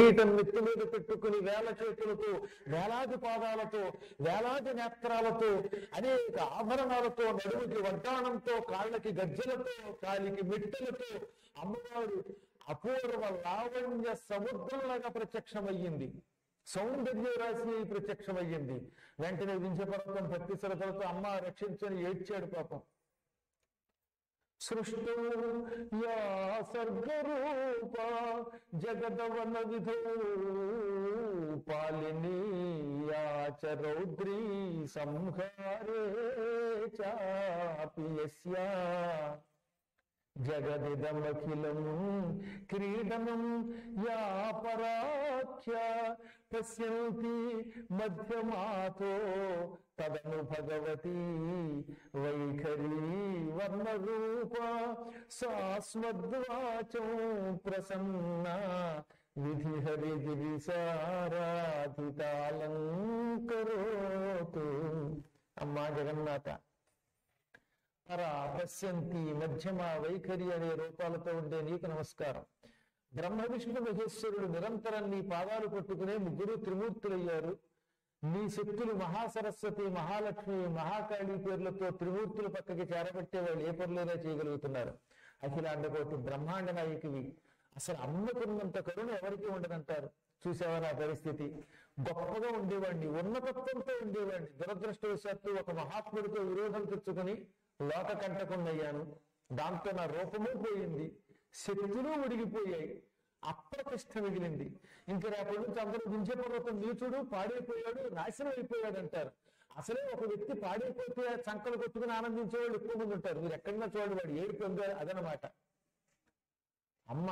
కిరీటం నెత్తి మీద పెట్టుకుని వేల చేతులతో వేలాది పాదాలతో వేలాది నేత్రాలతో అనేక ఆభరణాలతో నడుముకి వడ్డాణంతో కాళ్ళకి గజ్జలతో కాలికి మిట్టలతో అమ్మవారు అపూర్వ లావణ్య సముద్రంలాగా ప్రత్యక్షమయ్యింది సౌందర్య రాశి అయి ప్రత్యక్షమయ్యింది వెంటనే వింధ్యపర్వతం భక్తి శ్రద్ధలతో అమ్మ రక్షించని ఏడ్చాడు పాపం సృష్టో యా సర్గరూప జగదవన విధో పాలిని యాచ రౌద్రీ సంహారే చాపి యస్యా జగదిదమఖిలం క్రీడనం యా పరాఖ్య పశ్యంతి మధ్యమాతో తదను భగవతి వైఖరీ వర్ణరూప సాస్మద్వాచం ప్రసన్న విధి హరి గిరిసారాధితాలంకరోతు అమ్మా జగన్నాథ పరా పశ్యంతి మధ్యమ వైఖరి అనే రూపాలతో ఉండే నీకు నమస్కారం బ్రహ్మ విష్ణు మహేశ్వరుడు నిరంతరం నీ పాదాలు పట్టుకునే ముగ్గురు త్రిమూర్తులయ్యారు నీ శక్తులు మహాసరస్వతి మహాలక్ష్మి మహాకాళి పేర్లతో త్రిమూర్తుల పక్కకి చేరబట్టే వాళ్ళు ఏ పనులైనా చేయగలుగుతున్నారు అఖిలాండకోటి బ్రహ్మాండ నాయకువి అసలు అమ్మకున్నంత కరుణ ఎవరికి ఉండదంటారు చూసావా నా పరిస్థితి గొప్పగా ఉండేవాడిని ఉన్నతత్వంతో ఉండేవాడిని దురదృష్టవశాత్తు ఒక మహాత్ముడితో విరోధం తెచ్చుకుని లోక కంటకున్నయ్యాను దాంతో నా రూపము పోయింది శక్తులు ఉడిగిపోయాయి అప్రతిష్ట మిగిలింది ఇంకా రేపటి నుంచి అందరూ గుంజే పర్వతం నీచుడు పాడైపోయాడు నాశనం అయిపోయాడు అంటారు అసలే ఒక వ్యక్తి పాడైపోతే చంకలు కొట్టుకుని ఆనందించే వాళ్ళు ఎక్కువ మంది ఉంటారు మీరు ఎక్కడన్నా చూడండి వాడు ఏడు పొందారు అదనమాట అమ్మ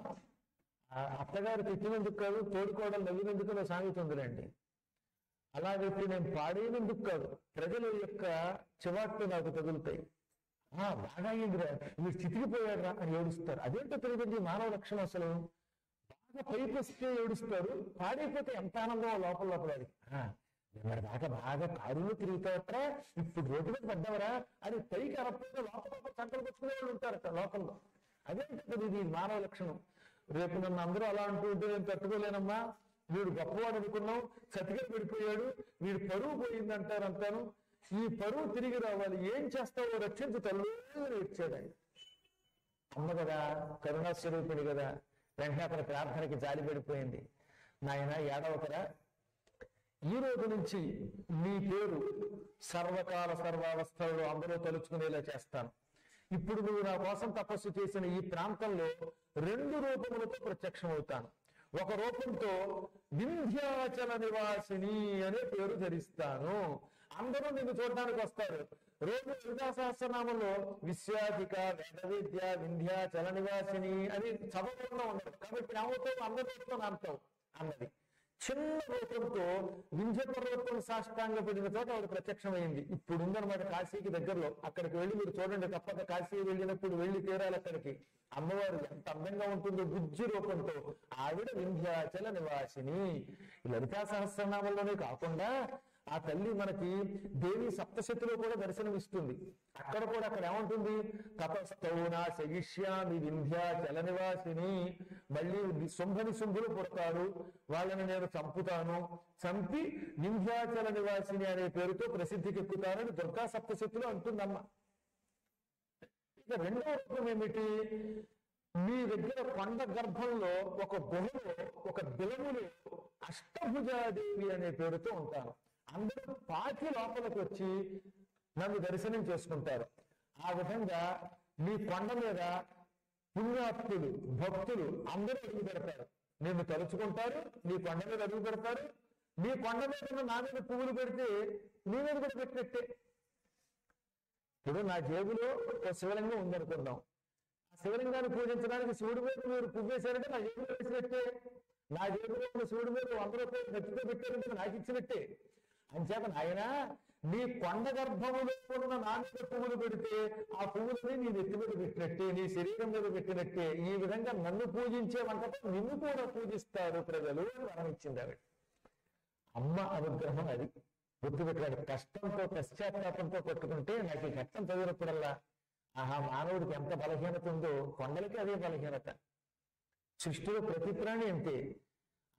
ఆ అత్తగారు తిట్టినందుకు కాదు తోడుకోవడం నవ్వినందుకు నా సామెత ఉందిలేండి అలాగే నేను పాడైనందుకు కాదు ప్రజల యొక్క చివాట్లు నాకు తగులుతాయి ఆ బాగా అయిందిరా మీరు చితికిపోయారా అని ఏడుస్తారు అదేంటో తెలియదండి మానవ లక్షణం అసలు బాగా పైకి వస్తే ఏడుస్తారు పాడైపోతే ఎంత ఆనందం లోపల లోపల వాడికి. ఆ, నిన్నటి దాకా బాగా కారులో తిరుగుతావట్రా ఇప్పుడు రోడ్డు మీద పడ్డావరా అని పైకి అరపోతే లోపల లోపల చంకలు కొట్టుకునే వాళ్ళు ఉంటారట లోకంలో అదేంటో ఇది మానవ లక్షణం రేపు నన్ను అందరూ అలా అంటూ ఉంటే నేను తట్టుకోలేనమ్మా వీడు గొప్పవాడు అనుకున్నాం చతిగా పడిపోయాడు వీడు పరువు పోయింది అంటారు అంటాను ఈ పరువు తిరిగి రావాలి ఏం చేస్తావో రక్షించు తల్లి అని వచ్చాడు ఆయన అమ్మ కదా కరుణాస్వరూపిణి కదా వెంటనే అతని ప్రార్థనకి జాలి పడిపోయింది నాయన ఏడవకరా ఈ రోజు నుంచి నీ పేరు సర్వకాల సర్వావస్థలలో అందరూ తలుచుకునేలా చేస్తాను ఇప్పుడు నువ్వు నా కోసం తపస్సు చేసిన ఈ ప్రాంతంలో రెండు రూపములతో ప్రత్యక్షమవుతాను ఒక రూపంతో వింధ్యాచల నివాసిని అనే పేరు ధరిస్తాను అందరూ నిన్ను చూడడానికి వస్తారు రోజు లలితా సహస్రనామంలో విశ్వాధిక వేద విద్య వింధ్యాచల నివాసిని అని చదవకుండా ఉండదు కాబట్టి ఏమవుతావు అందరితో అంటావు అన్నది చిన్న రూపంతో వింధ్య పర్వతం సాష్టాంగ పడిన చోట ఆవిడ ప్రత్యక్షమైంది ఇప్పుడు ఉందన్నమాట కాశీకి దగ్గరలో అక్కడికి వెళ్ళి మీరు చూడండి తప్పక కాశీ వెళ్ళినప్పుడు వెళ్ళి తీరాలి అక్కడికి అమ్మవారు ఎంత అందంగా ఉంటుందో బుజ్జి రూపంతో ఆవిడ వింధ్యాచల నివాసిని ఈ లలితా సహస్రనామంలోనే కాకుండా ఆ తల్లి మనకి దేవి సప్తశతిలో కూడా దర్శనమిస్తుంది అక్కడ కూడా అక్కడ ఏముంటుంది తపస్తౌనా శగిష్యామి వింధ్యాచల నివాసిని మళ్ళీ శుంభని శుంభులు పుడతారు వాళ్ళని నేను చంపుతాను చంపి వింధ్యాచల నివాసిని అనే పేరుతో ప్రసిద్ధికెక్కుతానని దుర్గా సప్తశతిలో అంటుందమ్మ ఇక రెండవ రూపం ఏమిటి మీ దగ్గర కొండ గర్భంలో ఒక గుహలో ఒక బిలములో అష్టభుజాదేవి అనే పేరుతో ఉంటాను అందరూ పాకి లోపలికి వచ్చి నన్ను దర్శనం చేసుకుంటారు ఆ విధంగా మీ కొండ మీద పుణ్యాత్తులు భక్తులు అందరూ అడుగు పెడతారు నిన్ను తలుచుకుంటారు నీ కొండ మీద అడుగు పెడతారు నీ కొండ మీద ఉన్న నా మీద పువ్వులు పెడితే నీ మీద కూడా పెట్టినట్టే ఇప్పుడు నా జేబులో ఒక శివలింగం ఉందనుకుందాం ఆ శివలింగాన్ని పూజించడానికి శివుడి మీద మీరు పువ్వేశారంటే నా జేబులో వేసినట్టే నా జేబులో ఉన్న శివుడి మీద వంద రూపాయలు నెత్తితో పెట్టారంటే నాకు ఇచ్చినట్టే అంచేత నాయన నీ కొండ గర్భములో ఉన్న నా మీద పువ్వులు పెడితే ఆ పువ్వులని నీ నెత్తి మీద పెట్టినట్టే నీ శరీరం మీద పెట్టినట్టే ఈ విధంగా నన్ను పూజించే వంటతో నిన్ను కూడా పూజిస్తారు ప్రజలు అని వరం ఇచ్చింది ఆవిడ అమ్మ అనుగ్రహం అది గుర్తుపెట్టాడు కష్టంతో పశ్చాత్తాపంతో కొట్టుకుంటే నాకు ఈ కష్టం చదివినప్పుడల్లా ఆహా మానవుడికి ఎంత బలహీనత ఉందో కొండలకి అదే బలహీనత సృష్టిలో ప్రతి ప్రాణి అంతే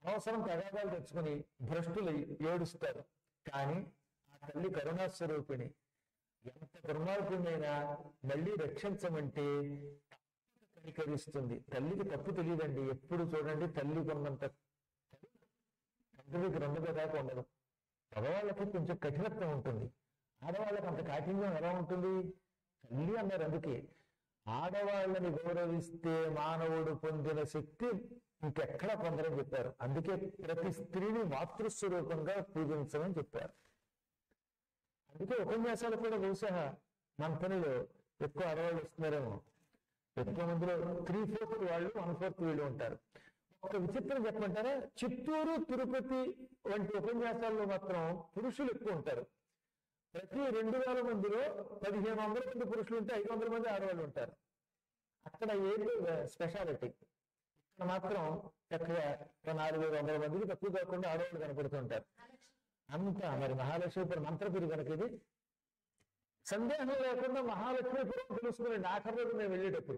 అవసరం తగాదాలు తెచ్చుకుని భ్రష్టులై ఏడుస్తారు కానీ ఆ తల్లి కరుణాస్వరూపిణి ఎంత దుర్మార్గమైనా మళ్ళీ రక్షించమంటే కనికరిస్తుంది తల్లికి తప్పు తెలియదండి ఎప్పుడు చూడండి తల్లి కొన్నంత తండ్రికి రెండు దాకా ఉండదు మగవాళ్ళకి కొంచెం కఠినత్వం ఉంటుంది ఆడవాళ్ళకి అంత కాఠిన్యం ఎలా ఉంటుంది తల్లి అన్నారు అందుకే ఆడవాళ్ళని గౌరవిస్తే మానవుడు పొందిన శక్తి ఇంకెక్కడ పొందరని చెప్పారు అందుకే ప్రతి స్త్రీని మాతృస్వరూపంగా పూజించమని చెప్పారు అందుకే ఉపన్యాసాలు కూడా బహుశా మన పనిలో ఎక్కువ ఆడవాళ్ళు వస్తున్నారేమో ఎక్కువ మందిలో త్రీ ఫోర్త్ వాళ్ళు వన్ ఫోర్త్ వీళ్ళు ఉంటారు ఒక విచిత్రం చెప్పమంటారా చిత్తూరు తిరుపతి వంటి ఉపన్యాసాల్లో మాత్రం పురుషులు ఎక్కువ ఉంటారు ప్రతి రెండు వేల మందిలో పదిహేను వందల మంది పురుషులు ఉంటే ఐదు వందల మంది ఆడవాళ్ళు ఉంటారు అక్కడ ఏంటి స్పెషాలిటీ ఇక్కడ మాత్రం చక్కగా ఒక నాలుగు ఐదు వందల మందికి తక్కువ కాకుండా ఆడవాళ్ళు కనపడుతుంటారు అంతా మరి మహాలక్ష్మీపురం మంత్రపురి కనుక ఇది సందేహం లేకుండా మహాలక్ష్మీపురం తెలుసుకుని ఆఖరి రోజు మేము వెళ్ళేటప్పుడు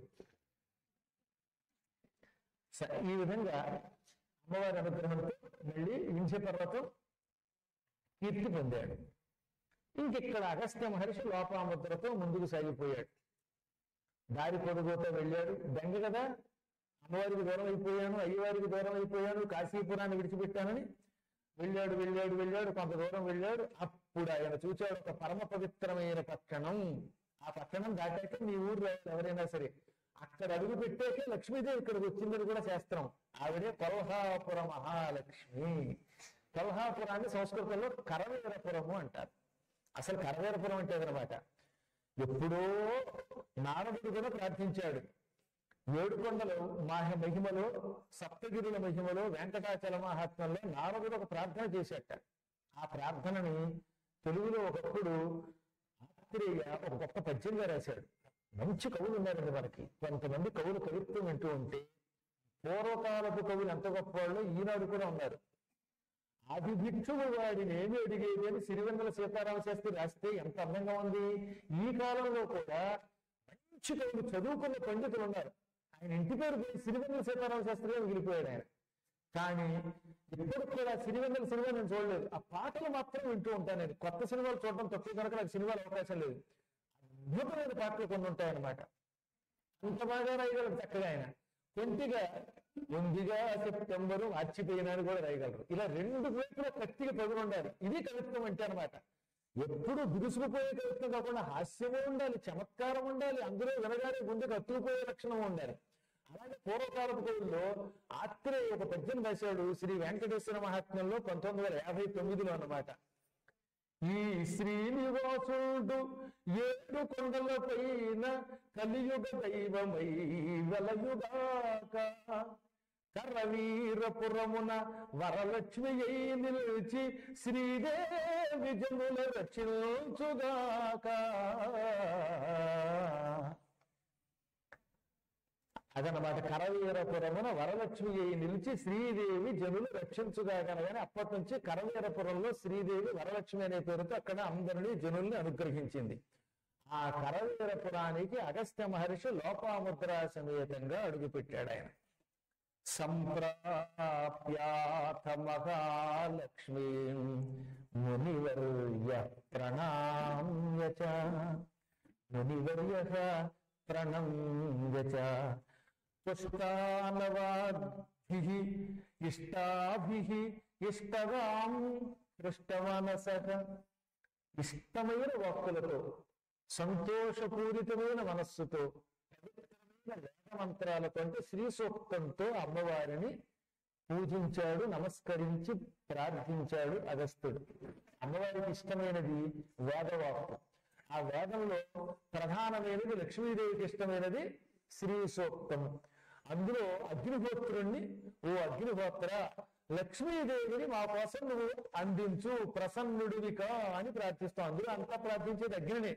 స- ఈ విధంగా అమ్మవారి అనుగ్రహంతో మళ్ళీ వింధ్య పర్వతం కీర్తి పొందాడు ఇంకెక్కడ అగస్త్య మహర్షి లోపాముద్రతో ముందుకు సాగిపోయాడు దారి పొడుగుతో వెళ్ళాడు బెంగ కదా అమ్మవారికి దూరం అయిపోయాను అయ్యవారికి దూరం అయిపోయాను కాశీపురాన్ని విడిచిపెట్టానని వెళ్ళాడు వెళ్ళాడు వెళ్ళాడు కొంత దూరం వెళ్ళాడు అప్పుడు ఆయన చూచాడు ఒక పరమ పవిత్రమైన పట్టణం ఆ పట్టణం దాటాక మీ ఊర్లో ఎవరైనా సరే అక్కడ అడుగు పెట్టాకే లక్ష్మీదేవి ఇక్కడికి వచ్చిందని కూడా శాస్త్రం ఆవిడే కొల్హాపుర మహాలక్ష్మి కొల్హాపురాన్ని సంస్కృతంలో కరవీరపురము అంటారు అసలు కరవీరపురం అంటే అదనమాట ఎప్పుడో నారదుడు కూడా ప్రార్థించాడు ఏడుకొండలు మాహ మహిమలో సప్తగిరుల మహిమలో వెంకటాచల మహాత్మ్యంలో నారదుడు ఒక ప్రార్థన చేశాట ఆ ప్రార్థనని తెలుగులో ఒకప్పుడు ఆత్రేయ ఒక గొప్ప పద్యంగా రాశాడు మంచి కవులు ఉన్నారండి మనకి కొంతమంది కవులు కవిత్వం వింటూ ఉంటే పూర్వకాలపు కవులు ఎంత గొప్ప వాళ్ళు ఈనాడు కూడా ఉన్నారు ఆది భిక్షువు వాడిని ఏమి అడిగేది అని సిరివెన్నెల సీతారామ శాస్త్రి రాస్తే ఎంత అందంగా ఉంది ఈ కాలంలో కూడా మంచి కవులు చదువుకున్న పండితులు ఉన్నారు ఆయన ఇంటి పేరు పోయి సిరివెన్నెల సీతారామ శాస్త్రి గారు మిగిలిపోయాడు ఆయన కానీ ఇప్పటికి కూడా సిరివెన్నెల సినిమా నేను చూడలేదు ఆ పాటలు మాత్రం వింటూ ఉంటాను నేను కొత్త సినిమాలు చూడడం తక్కువ కనుక నాకు సినిమాలు అవకాశం లేదు అద్భుతమైన పాటలు కొన్ని ఉంటాయన్నమాట అంత బాగా రాయగలరు చక్కగా ఆయన కొంటిగా ఉందిగా సెప్టెంబరు మార్చిపోయినారు కూడా రాయగలరు ఇలా రెండు వైపులా కత్తిగా పదులు ఉండాలి ఇది కవిత్వం అంటే అనమాట ఎప్పుడు దురుసుకుపోయే కవిత్వం కాకుండా హాస్యము ఉండాలి చమత్కారం ఉండాలి అందులో వినగానే గుండెకు అతుకుపోయే లక్షణం ఉండాలి అలాగే పూర్వకాలపు కవుల్లో ఆత్రేయ ఒక పద్యం రాశాడు శ్రీ వెంకటేశ్వర మహాత్మ్యంలో పంతొమ్మిది వందల యాభై తొమ్మిదిలో అన్నమాట ఈ శ్రీనివాసుడు ఏడు కొండల పైన కలియుగ దైవమై వెలయుగాక కరవీరపురమున వరలక్ష్మి అయి నిలిచి శ్రీదేవి జనుల రక్షించుగాక అదనమాట కరవీరపురమున వరలక్ష్మి అయి నిలిచి శ్రీదేవి జనులు రక్షించుగాకనగానే అప్పటి నుంచి కరవీరపురంలో శ్రీదేవి వరలక్ష్మి అనే పేరుతో అక్కడ అందరినీ జనుల్ని అనుగ్రహించింది ఆ కరవీరపురానికి అగస్త్య మహర్షి లోపాముద్ర సమేతంగా అడుగుపెట్టాడు ఆయన సంప్రాప్యాథ మహాలక్ష్మీ మునివర్య ప్రణామ్య చ మునివర్య ప్రణమ్య చ పుష్టానవాద్భిః ఇష్టాభిః ఇష్టగాం పృష్టమనసః ఇష్టమైన వాక్కులతో సంతోషపూరితమైన మనస్సుతో పవిత్రమైన వేద మంత్రాలతో అంటే శ్రీ సూక్తంతో అమ్మవారిని పూజించాడు నమస్కరించి ప్రార్థించాడు అగస్త్యుడు అమ్మవారికి ఇష్టమైనది వేదవాక్కు ఆ వేదంలో ప్రధానమైనది లక్ష్మీదేవికి ఇష్టమైనది శ్రీ సూక్తం అందులో అగ్నిహోత్రుణ్ణి ఓ అగ్నిహోత్ర లక్ష్మీదేవిని మా కోసం నువ్వు అందించు ప్రసన్నుడివికా అని ప్రార్థిస్తాం అందులో అంతా ప్రార్థించేది అగ్నినే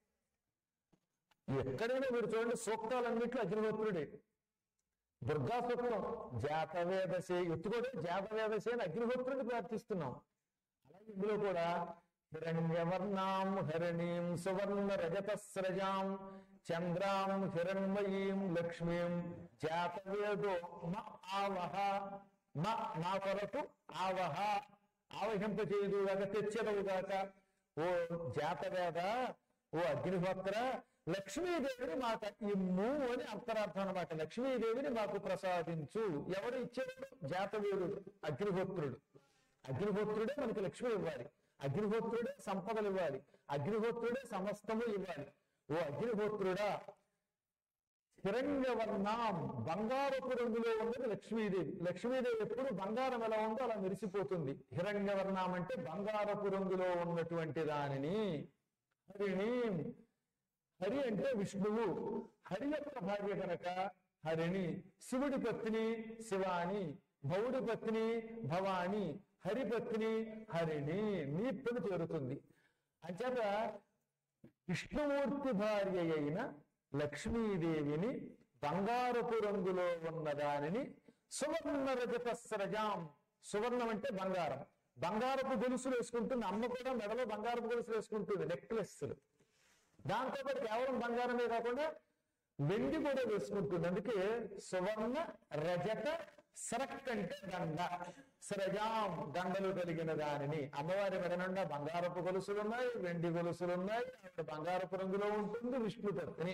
ఎక్కడైనా మీరు చూడండి సూక్తాలన్నింటిలో అగ్నిహోత్రుడే దుర్గా సూక్తం జాతవేదసే ఎత్తుకోవడం జాతవేదసే అని అగ్నిహోత్రుడిని ప్రార్థిస్తున్నాం అలాగే ఇందులో కూడా హిరణ్యవర్ణాం హరిణీం సువర్ణ రజత స్రజాం చంద్రాం హిరణ్మయీం లక్ష్మీం జాతవేదో మ ఆవహ మా నా కొరకు ఆవహ ఆవహింపచేయుదుగాక తెచ్చదవుగాక ఓ జాతవేద ఓ అగ్నిహోత్ర లక్ష్మీదేవిని మాకు ఇమ్ము అని అంతరార్థం అనమాట లక్ష్మీదేవిని మాకు ప్రసాదించు ఎవరు ఇచ్చాడు జాతవేదుడు అగ్నిహోత్రుడు అగ్నిహోత్రుడే మనకి లక్ష్మి ఇవ్వాలి అగ్నిహోత్రుడే సంపదలు ఇవ్వాలి అగ్నిహోత్రుడే సమస్తము ఇవ్వాలి ఓ అగ్నిహోత్రుడా హిరణ్యవర్ణం బంగారపు రంగులో ఉన్నది లక్ష్మీదేవి లక్ష్మీదేవి ఎప్పుడు బంగారం ఎలా ఉందో అలా మెరిసిపోతుంది హిరణ్యవర్ణం అంటే బంగారపు రంగులో ఉన్నటువంటి దానిని హరిణి హరి అంటే విష్ణువు హరి యొక్క భార్య కనుక హరిణి శివుడి పత్ని శివాని భవుడి పత్ని భవాని హరి పత్ని హరిణి నీప్పును చేరుతుంది అంచేత విష్ణుమూర్తి భార్య అయిన లక్ష్మీదేవిని బంగారపు రంగులో ఉన్న దానిని సువర్ణ రజత స్రజాం సువర్ణం అంటే బంగారం బంగారపు గొలుసులు వేసుకుంటుంది అమ్మ కూడా మెడలో బంగారపు గొలుసులు వేసుకుంటుంది నెక్లెస్లు దాంతో పాటు కేవలం బంగారమే కాకుండా వెండి కూడా వేసుకుంటుంది అందుకే సువర్ణ రజత సరక్ అంటే గండ సరజాం గండలు కలిగిన దానిని అమ్మవారి మెడ నిండా బంగారపు గొలుసులు ఉన్నాయి వెండి గొలుసులు ఉన్నాయి ఆవిడ బంగారపు రంగులో ఉంటుంది విష్ణు పత్ని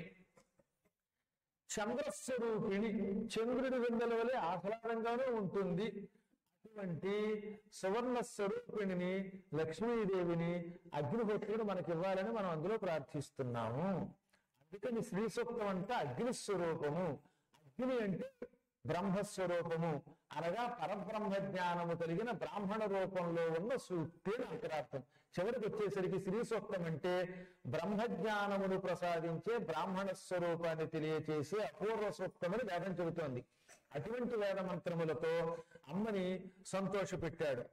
చంద్రస్వరూపిణి చంద్రుడి వెన్నెల వలె ఆహ్లాదంగానే ఉంటుంది అటువంటి సువర్ణ స్వరూపిణిని లక్ష్మీదేవిని అగ్నిహోత్రుడు మనకి ఇవ్వాలని మనం అందులో ప్రార్థిస్తున్నాము అందుకని శ్రీ సూక్తం అంటే అగ్ని స్వరూపము అగ్ని అంటే బ్రహ్మస్వరూపము అనగా పరబ్రహ్మ జ్ఞానము కలిగిన బ్రాహ్మణ రూపంలో ఉన్న సూక్తి అని అంతరార్థం చివరికి వచ్చేసరికి శ్రీ సూక్తం అంటే బ్రహ్మ జ్ఞానమును ప్రసాదించే బ్రాహ్మణ స్వరూపాన్ని తెలియచేసే అపూర్వ సూక్తమని వేదం చెబుతోంది అటువంటి వేద మంత్రములతో అమ్మని సంతోషపెట్టాడు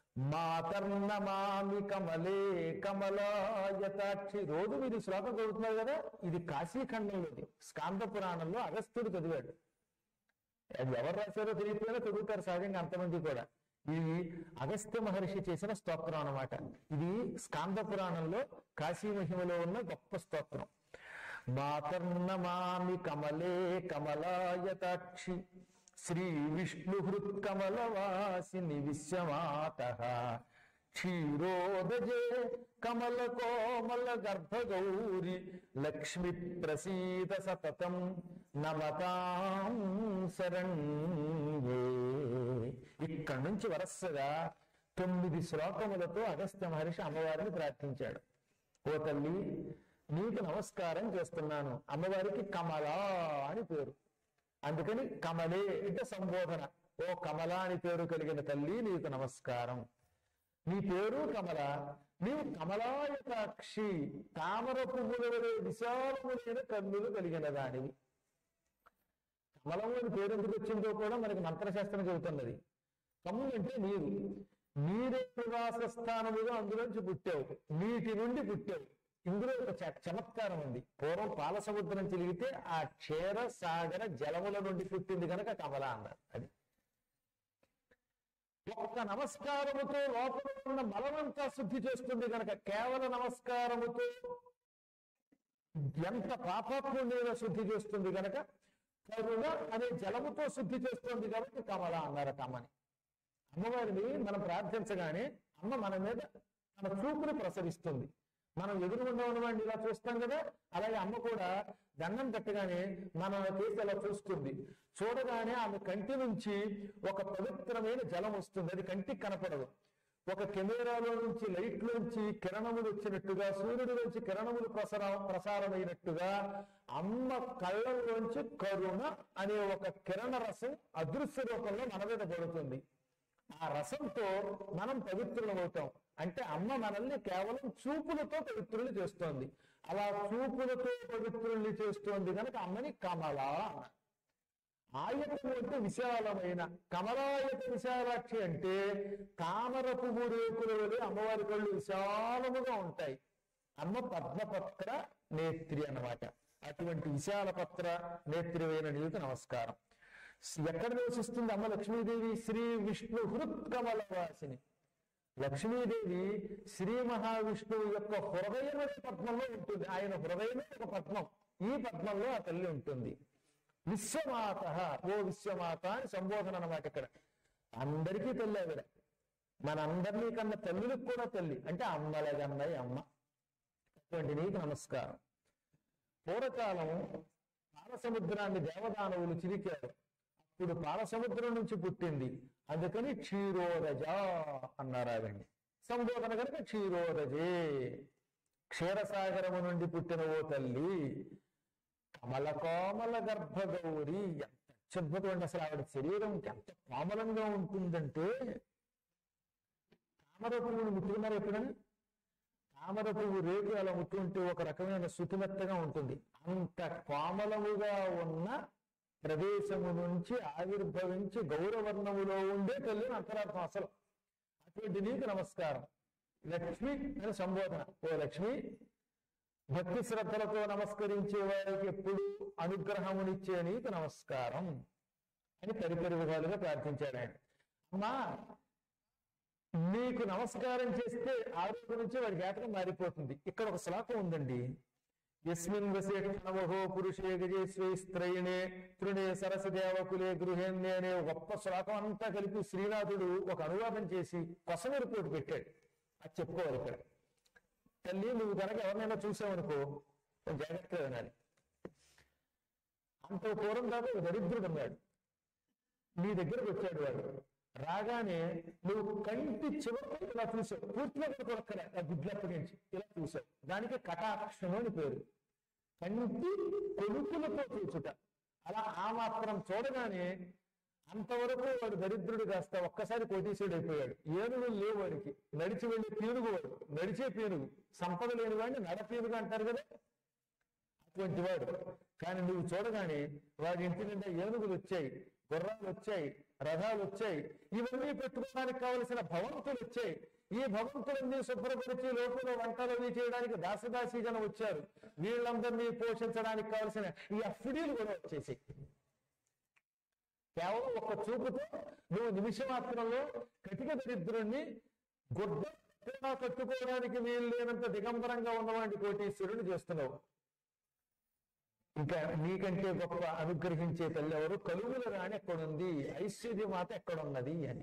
మాతర్నమామి కమలే కమలాయతాక్షి రోజు మీరు ఈ శ్లోకం చదువుతున్నారు కదా ఇది కాశీఖండంలోది స్కాంద పురాణంలో అగస్త్యుడు చదివాడు అది ఎవరు రాశారో తెలియకపోయినా చదువుతారు సహజంగా అంతమంది కూడా ఇది అగస్త్య మహర్షి చేసిన స్తోత్రం అన్నమాట ఇది స్కాంద పురాణంలో కాశీ మహిమలో ఉన్న గొప్ప స్తోత్రం మాతర్నమామి కమలే కమలాయతాక్షి శ్రీ విష్ణు కమలవాసిని విశ్వమాత క్షీరోదజే కమల కోమల గర్భగౌరి లక్ష్మి ప్రసీద సతతం నమతాం శరణ్యే ఇక్కడి నుంచి వరసగా తొమ్మిది శ్లోకములతో అగస్త్య మహర్షి అమ్మవారిని ప్రార్థించాడు ఓ తల్లి నీకు నమస్కారం చేస్తున్నాను అమ్మవారికి కమల అని పేరు అందుకని కమలే అంటే సంబోధన ఓ కమల అని పేరు కలిగిన తల్లి నీకు నమస్కారం నీ పేరు కమల నీవు కమలాయతాక్షి తామర పువ్వుల వలె విశాలములైన కన్నులు కలిగిన దానివి కమలము అని పేరు ఎందుకు వచ్చిందో కూడా మనకి మంత్రశాస్త్రం చెబుతున్నది కమ్ములు అంటే నీరు నీరే నివాస స్థానముగా అందులోంచి పుట్టావు నీటి నుండి పుట్టావు ఇందులో ఒక చ- చమత్కారం ఉంది పూర్వం పాల సముద్రం చిలిగితే ఆ క్షీర సాగర జలముల నుండి పుట్టింది కనుక కమల అన్నారు అది ఒక్క నమస్కారముతో లోపల ఉన్న మలమంతా శుద్ధి చేస్తుంది కనుక కేవల నమస్కారముతో ఎంత పాపాత్ముడైనా శుద్ధి చేస్తుంది కనుక కరుణ అనే జలముతో శుద్ధి చేస్తుంది కాబట్టి కమల అన్నారు కమ్మని అమ్మవారిని మనం ప్రార్థించగానే అమ్మ మన మీద తన చూపుని ప్రసరిస్తుంది మనం ఎదురుగుండా ఉన్నవాడిని ఇలా చూస్తాం కదా అలాగే అమ్మ కూడా దండం కట్టగానే మన కేసు అలా చూస్తుంది చూడగానే ఆమె కంటి నుంచి ఒక పవిత్రమైన జలం వస్తుంది అది కంటికి కనపడదు ఒక కెమెరాలో నుంచి లైట్ లోంచి కిరణములు వచ్చినట్టుగా సూర్యుడి నుంచి కిరణములు ప్రసార ప్రసారమైనట్టుగా అమ్మ కళ్ళలోంచి కరుణ అనే ఒక కిరణ రసం అదృశ్య రూపంలో మన మీద పడుతుంది ఆ రసంతో మనం పవిత్రులమవుతాం అంటే అమ్మ మనల్ని కేవలం చూపులతో పవిత్రులు చేస్తోంది అలా చూపులతో పవిత్రుల్ని చేస్తోంది కనుక అమ్మని కమల అన్నారు. ఆయతం అంటే విశాలమైన కమలాయత విశాలాక్షి అంటే తామర పువ్వు రేకుల వలె అమ్మవారి కళ్ళు విశాలముగా ఉంటాయి అమ్మ పద్మపత్ర నేత్రి అన్నమాట అటువంటి విశాల పత్ర నేత్రివైన నీకు నమస్కారం ఎక్కడ నివసిస్తుంది అమ్మ లక్ష్మీదేవి శ్రీ విష్ణు హృత్కమల వాసిని లక్ష్మీదేవి శ్రీ మహావిష్ణువు యొక్క హృదయం అనే పద్మంలో ఉంటుంది ఆయన హృదయమే ఒక పద్మం ఈ పద్మంలో ఆ తల్లి ఉంటుంది విశ్వమాత ఓ విశ్వమాత అని సంబోధన అన్నమాట ఇక్కడ అందరికీ తల్లి ఆవిడ మనందరినీ కన్న తల్లులకు కూడా తల్లి అంటే అమ్మలగన్నయ్య అమ్మ అటువంటి నీకు నమస్కారం పూర్వకాలం పాలసముద్రాన్ని దేవదానవులు చిరికారు అప్పుడు పాలసముద్రం నుంచి పుట్టింది అందుకని క్షీరోరజ అన్నారు ఆవిడ్ని సంబోధన కనుక క్షీరోరజే క్షీరసాగరము నుండి పుట్టిన ఓ తల్లి కమల కోమల గర్భగౌరి ఎంత అత్యద్భుతమైన అసలు ఆవిడ శరీరం ఎంత కోమలంగా ఉంటుందంటే తామర పువ్వును ముట్టుకున్నారు ఎప్పుడైనా తామర పువ్వు రేపు అలా ముట్టుంటే ఒక రకమైన శుతిమెత్తగా ఉంటుంది అంత కోమలముగా ఉన్న ప్రదేశము నుంచి ఆవిర్భవించి గౌరవర్ణములో ఉండే తల్లిని అంతరార్థం అసలు అటువంటి నీకు నమస్కారం లక్ష్మి అని సంబోధన ఓ లక్ష్మి భక్తి శ్రద్ధలతో నమస్కరించే వారికి ఎప్పుడు అనుగ్రహమునిచ్చే నీకు నమస్కారం అని పరిపరి విధాలుగా ప్రార్థించాడు ఆయన అమ్మా నీకు నమస్కారం చేస్తే ఆ రోజు నుంచి వాడి జాతకం మారిపోతుంది ఇక్కడ ఒక శ్లోకం ఉందండి యస్మిన్ వసే క్షణవహో పురుషే గజే స్త్రయిణే తృణే సరసదేవకులే గృహేణ్ణే అనే గొప్ప శ్లోకం అంతా కలిపి శ్రీనాథుడు ఒక అనువాదం చేసి కొసమెరుపోటు పెట్టాడు అది చెప్పుకోవాలి ఇక్కడ తల్లి నువ్వు కనుక ఎవరినైనా చూసావనుకో కొంచెం జాగ్రత్తగా వినాలి అంత పూర్వం దాకా ఒక దరిద్రుడు ఉన్నాడు నీ దగ్గరకు వచ్చాడు వాడు రాగానే నువ్వు కంటి చివరికి ఇలా చూసావు పూర్తిగా కొనక్కలే ఆ గుడ్లప్పగించి ఇలా చూసావు దానికి కటాక్షము అని పేరు కంటి కొడుకులతో చూచుట అలా ఆ మాత్రం చూడగానే అంతవరకు వాడు దరిద్రుడు కాస్త ఒక్కసారి కోటీశ్వరుడు అయిపోయాడు ఏనుగులు లేవు వాడికి నడిచి వెళ్ళి పీనుగు వాడు నడిచే పీనుగు సంపద లేని వాడిని నడ పీనుగు అంటారు కదా అటువంటి వాడు కానీ నువ్వు చూడగానే వాడి ఇంటి నిండా ఏనుగులు వచ్చాయి గుర్రాలు వచ్చాయి రథాలు వచ్చాయి ఇవన్నీ పెట్టుకోవడానికి కావలసిన భవంతులు వచ్చాయి ఈ భవంతులన్నీ శుభ్రపరిచి లోపల వంటలు అవి చేయడానికి దాసదాసీ జనం వచ్చారు వీళ్ళందరినీ పోషించడానికి కావలసిన ఈ అఫ్డీలు కూడా వచ్చేసాయి కేవలం ఒక చూపుతో నువ్వు నిమిష మాత్రంలో కటిక దరిద్రుణ్ణి గుడ్డ కూడా కట్టుకోవడానికి వీలు లేనంత దిగంబరంగా ఉన్నవాడి కోటీశ్వరుని చేస్తున్నావు ఇంకా నీకంటే గొప్ప అనుగ్రహించే తల్లి ఎవరు కలుగుల రాణి ఎక్కడుంది ఐశ్వర్య మాత ఎక్కడున్నది అని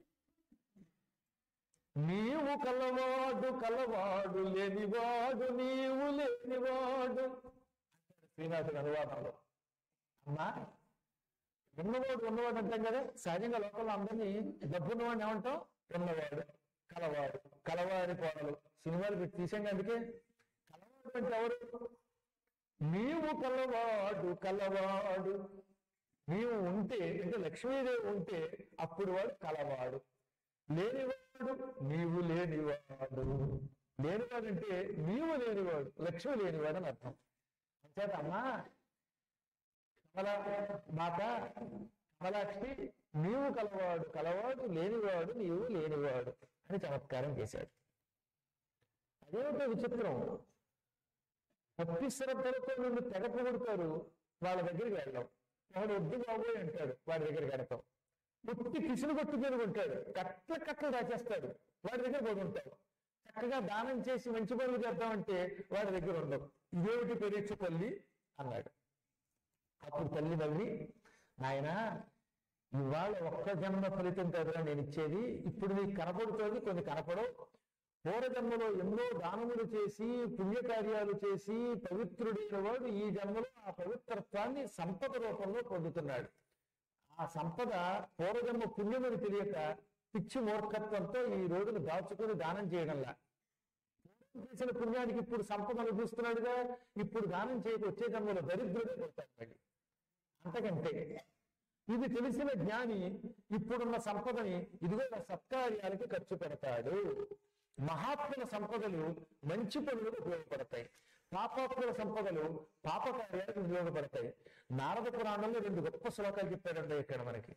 నీవు కలవాడు కలవాడు లేనివాడు నీవు లేనివాడు శ్రీనాథుడు అనువాదంలో అమ్మా ఉన్నవాడు ఉన్నవాడు అంటాం కదా సహజంగా లోకంలో అందరినీ డబ్బున్నవాడిని ఏమంటాం ఉన్నవాడు కలవాడు కలవాడి కోడలు సినిమాలు పెట్టి తీసాం అందుకే కలవాడు అంటే ఎవరు నీవు కలవాడు కలవాడు నీవు ఉంటే అంటే లక్ష్మీదేవి ఉంటే అప్పుడు వాడు కలవాడు లేనివాడు నీవు లేనివాడు లేనివాడు అంటే నీవు లేనివాడు లక్ష్మి లేనివాడు అని అర్థం అంచేత అమ్మా కమల మాత కమలాక్షి నీవు కలవాడు కలవాడు లేనివాడు నీవు లేనివాడు అని చమత్కారం చేశాడు అదేమిటో విచిత్రం భక్తి శ్రద్ధలతో నిన్ను తెగ పొగుడుతారు వాళ్ళ దగ్గరికి వెళ్ళాం వాడు వద్దు బాబోయ్ అంటాడు వాడి దగ్గరికి వెడతాం పుట్టి పిసులు కొట్టుకొని ఉంటాడు కట్ల కట్టలు దాచేస్తాడు వాడి దగ్గర కూడా ఉంటాడు చక్కగా దానం చేసి మంచి పనులు చేద్దామంటే వాడి దగ్గర ఉండవు ఇదేమిటి పరీక్ష తల్లి అన్నాడు అప్పుడు తల్లి నవ్వి నాయనా ఇవాళ ఒక్క జన్మ ఫలితం కదరా నేను ఇచ్చేది ఇప్పుడు నీకు కనపడుతోంది కొన్ని కనపడవు పూర్వజన్మలో ఎన్నో దానములు చేసి పుణ్యకార్యాలు చేసి పవిత్రుడైన వాడు ఈ జన్మలో ఆ పవిత్రత్వాన్ని సంపద రూపంలో పొందుతున్నాడు ఆ సంపద పూర్వజన్మ పుణ్యమని తెలియక పిచ్చి మూర్ఖత్వంతో ఈ రోజును దాచుకుని దానం చేయడంలా చేసిన పుణ్యానికి ఇప్పుడు సంపద అనుభవిస్తున్నాడుగా ఇప్పుడు దానం చేయక వచ్చే జన్మలో దరిద్రుడే పోతాడు మళ్ళీ అంతకంటే ఇది తెలిసిన జ్ఞాని ఇప్పుడున్న సంపదని ఇదిగో నా సత్కార్యాలకి ఖర్చు పెడతాడు మహాత్ముల సంపదలు మంచి పనులకు ఉపయోగపడతాయి పాపాత్ముల సంపదలు పాపకార్యాలకు ఉపయోగపడతాయి నారద పురాణంలో రెండు గొప్ప శ్లోకాలు చెప్పాడండి ఇక్కడ మనకి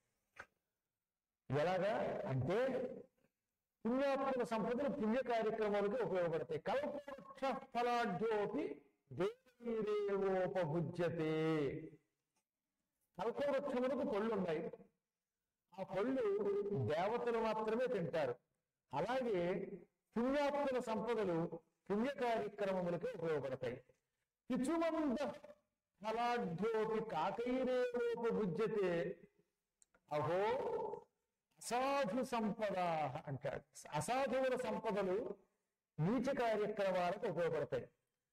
ఎలాగా అంటే పుణ్యాత్మక సంపదలు పుణ్య కార్యక్రమాలకు ఉపయోగపడతాయి కల్పవృక్ష ఫలాఢ్యోపి దేవీరేవోపభుజ్యతే కల్పవృక్షములకు పళ్ళు ఉన్నాయి ఆ పళ్ళు దేవతలు మాత్రమే తింటారు అలాగే పుణ్యాత్మల సంపదలు పుణ్య కార్యక్రమములకే ఉపయోగపడతాయి పిచుమంద ఫలాఢ్యోపి కాకైరేవోపభుజ్యతే అహో అసాధు సంపద అంటాడు అసాధువుల సంపదలు నీచ కార్యక్రమాలకు ఉపయోగపడతాయి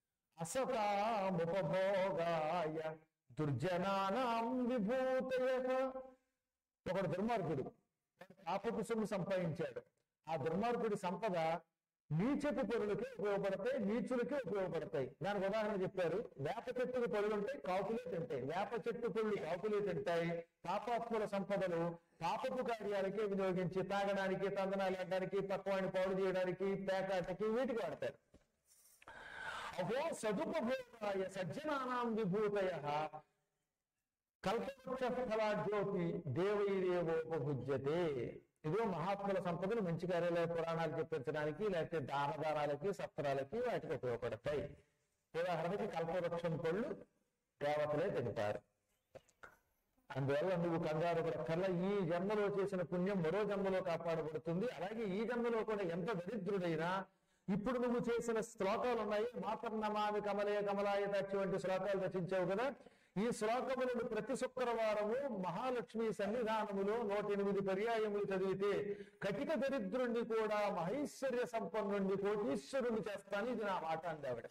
అసతాముపభోగాయ దుర్జనానాం విభూతయ ఒకడు దుర్మార్గుడు పాపపు సొమ్ము సంపాదించాడు ఆ దుర్మార్గుడి సంపద నీచపు పరులకి ఉపయోగపడతాయి నీచులకి ఉపయోగపడతాయి దానికి ఉదాహరణ చెప్పారు వేప చెట్టుకు పరులు ఉంటాయి కాపులే తింటాయి వేప చెట్టు పళ్ళు కాపులే తింటాయి పాపాత్ముల సంపదలు పాపపు కార్యాలకి వినియోగించి తాగడానికి తందనాలు ఆడడానికి పక్వాన్ని పాడు చేయడానికి పేకాటకి వీటికి వాడతారు అహో సదుపభోగాయ సజ్జనానాం విభూతయ కల్పవృక్ష ఫలాజ్యోతి దేవైరేవోపభుజ్యతే ఇదిగో మహాత్ముల సంపదలు మంచి కార్యాలయ పురాణాలు చెప్పించడానికి లేకపోతే దానదానాలకి సత్రాలకి వాటికి ఉపయోగపడతాయి ఉదాహరణకి కల్పవృక్షం పళ్ళు దేవతలే తింటారు అందువల్ల నువ్వు కంగారు పడక్కర్లా ఈ జన్మలో చేసిన పుణ్యం మరో జన్మలో కాపాడబడుతుంది అలాగే ఈ జన్మలో కూడా ఎంత దరిద్రుడైనా ఇప్పుడు నువ్వు చేసిన శ్లోకాలు ఉన్నాయి మాతర్నమామి కమలయ కమలాయ దాక్షి వంటి శ్లోకాలు రచించావు కదా ఈ శ్లోకములను ప్రతి శుక్రవారము మహాలక్ష్మి సన్నిధానములో నూట ఎనిమిది పర్యాయములు చదివితే కటిక దరిద్రుణ్ణి కూడా మహైశ్వర్య సంపన్నుణ్ణి కోటీశ్వరుని చేస్తాను ఇది నా మాట అంది ఆవిడ